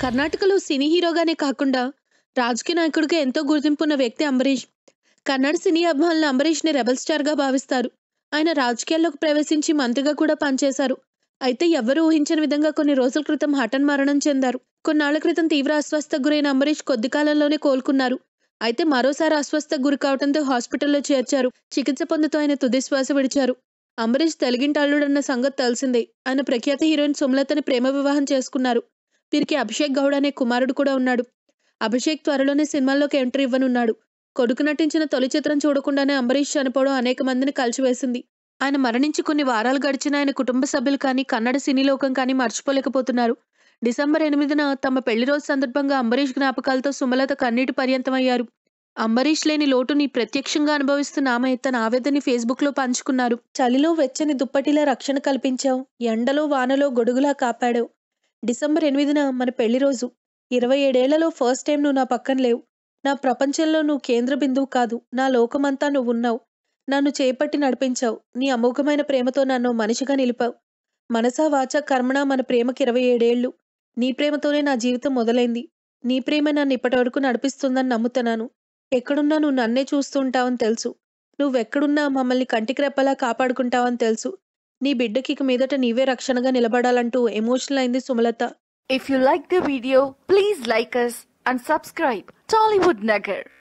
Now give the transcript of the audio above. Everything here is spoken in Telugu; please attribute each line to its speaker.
Speaker 1: కర్ణాటకలో సినీ హీరోగానే కాకుండా రాజకీయ నాయకుడిగా ఎంతో గుర్తింపున్న వ్యక్తి అంబరీష్ కన్నడ సినీ అభిమానులు అంబరీష్ని రెబల్ స్టార్గా భావిస్తారు ఆయన రాజకీయాల్లోకి ప్రవేశించి మంత్రిగా కూడా పనిచేశారు అయితే ఎవరూ ఊహించని విధంగా కొన్ని రోజుల క్రితం హఠన్ మరణం చెందారు కొన్నాళ్ల క్రితం తీవ్ర అస్వస్థకు గురైన అంబరీష్ కొద్ది కాలంలోనే కోలుకున్నారు అయితే మరోసారి అస్వస్థకు గురి కావడంతో హాస్పిటల్లో చేర్చారు చికిత్స పొందుతూ ఆయన తుది శ్వాస విడిచారు అంబరీష్ తెలుగింటి అల్లుడన్న సంగతి తెలిసిందే ఆయన ప్రఖ్యాత హీరోయిన్ సుమలతని ప్రేమ వివాహం చేసుకున్నారు వీరికి అభిషేక్ గౌడ్ అనే కుమారుడు కూడా ఉన్నాడు అభిషేక్ త్వరలోనే సినిమాల్లోకి ఎంట్రీ ఇవ్వనున్నాడు కొడుకు నటించిన తొలి చిత్రం చూడకుండానే అంబరీష్ చనిపోవడం అనేక మందిని కలిసివేసింది ఆయన మరణించి కొన్ని వారాలు గడిచిన ఆయన కుటుంబ సభ్యులు కానీ కన్నడ సినీ లోకం కానీ మర్చిపోలేకపోతున్నారు డిసెంబర్ ఎనిమిదిన తమ పెళ్లి రోజు సందర్భంగా అంబరీష్ జ్ఞాపకాలతో సుమలత కన్నీటి పర్యంతమయ్యారు అంబరీష్ లేని లోటుని ప్రత్యక్షంగా అనుభవిస్తున్న ఆమె తన ఆవేదనని ఫేస్బుక్లో పంచుకున్నారు చలిలో వెచ్చని దుప్పటిలా రక్షణ కల్పించావు ఎండలో వానలో గొడుగులా కాపాడావు డిసెంబర్ ఎనిమిదిన మన పెళ్లి రోజు ఇరవై ఏడేళ్లలో ఫస్ట్ టైం నువ్వు నా పక్కన లేవు నా ప్రపంచంలో నువ్వు కేంద్ర బిందువు కాదు నా లోకమంతా నువ్వు ఉన్నావు నన్ను చేపట్టి నడిపించావు నీ అమోఘమైన ప్రేమతో నన్ను మనిషిగా నిలిపావు మనసా వాచ కర్మణ మన ప్రేమకి ఇరవై ఏడేళ్లు నీ ప్రేమతోనే నా జీవితం మొదలైంది నీ ప్రేమ నన్ను ఇప్పటి వరకు నడిపిస్తుందని నమ్ముతున్నాను ఎక్కడున్నా నువ్వు నన్నే చూస్తుంటావని తెలుసు నువ్వెక్కడున్నా మమ్మల్ని కంటికి రెప్పలా కాపాడుకుంటావని తెలుసు నీ బిడ్డకి ఇక మీదట నీవే రక్షణగా నిలబడాలంటూ ఎమోషనల్ అయింది Sumalatha
Speaker 2: If you like the video, please like us and subscribe Tollywood Nagar.